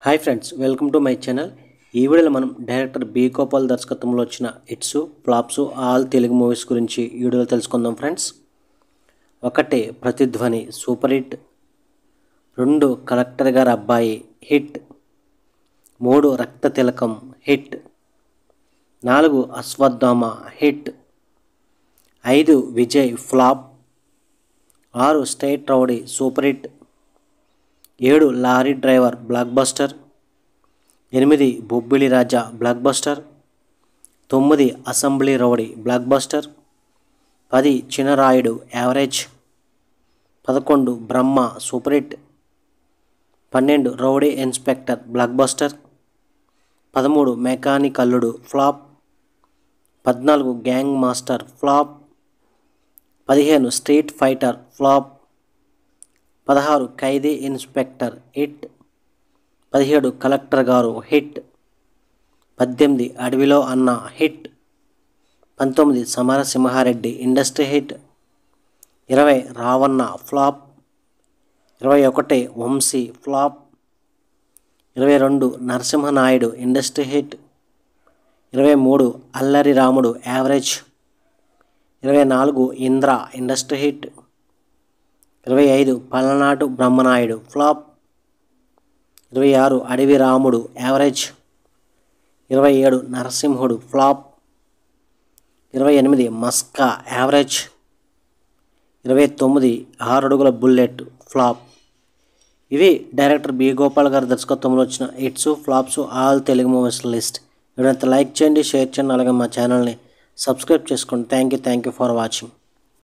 hi friends welcome to my channel ఈ వీడియోలో మనం డైరెక్టర్ బి గోపాల్ దర్శకత్వంలో వచ్చిన hits flops all Telugu movies గురించి ఈ వీడియోలో తెలుసుకుందాం ఫ్రెండ్స్ ఒకటి ప్రతిధ్వని సూపర్ హిట్ రెండు కలెక్టర్ గారి అబ్బాయి హిట్ మూడు రక్త తిలకం హిట్ నాలుగు అశ్వత్థామ హిట్ ఐదు విజయ్ ఫ్లాప్ ఆరు స్టేట్ రౌడీ సూపర్ హిట్ ఏడు లారీ డ్రైవర్ బ్లాక్ బస్టర్ ఎనిమిది బొబ్బిలి రాజా బ్లాక్ బస్టర్ తొమ్మిది అసెంబ్లీ రౌడీ బ్లాక్ బస్టర్ పది చినరాయుడు యావరేజ్ పదకొండు బ్రహ్మ సూపర్ హిట్ పన్నెండు రౌడీ ఇన్స్పెక్టర్ బ్లాక్ బస్టర్ పదమూడు మెకానిక్ అల్లుడు ఫ్లాప్ పద్నాలుగు గ్యాంగ్ మాస్టర్ ఫ్లాప్ పదిహేను స్ట్రీట్ ఫైటర్ ఫ్లాప్ పదహారు ఖైదీ ఇన్స్పెక్టర్ హిట్ పదిహేడు కలెక్టర్ గారు హిట్ పద్దెనిమిది అడవిలో అన్న హిట్ పంతొమ్మిది సమరసింహారెడ్డి ఇండస్ట్రీ హిట్ ఇరవై రావణ ఫ్లాప్ ఇరవై ఒకటి వంశీ ఫ్లాప్ ఇరవై రెండు నరసింహనాయుడు ఇండస్ట్రీ హిట్ ఇరవై మూడు అల్లరి రాముడు యావరేజ్ ఇరవై నాలుగు ఇంద్ర ఇండస్ట్రీ హిట్ ఇరవై ఐదు పలనాటు బ్రహ్మనాయుడు ఫ్లాప్ ఇరవై ఆరు అడవి రాముడు యావరేజ్ ఇరవై ఏడు నరసింహుడు ఫ్లాప్ ఇరవై ఎనిమిది మస్కా యావరేజ్ ఇరవై తొమ్మిది ఆరడుగుల బుల్లెట్ ఫ్లాప్ ఇవి డైరెక్టర్ బి గోపాల్ గారి దర్శకత్వంలో వచ్చిన hits flops all Telugu movies list వీడంతా లైక్ చేయండి షేర్ చేయండి అలాగే మా ఛానల్ని సబ్స్క్రైబ్ చేసుకోండి thank you thank you for watching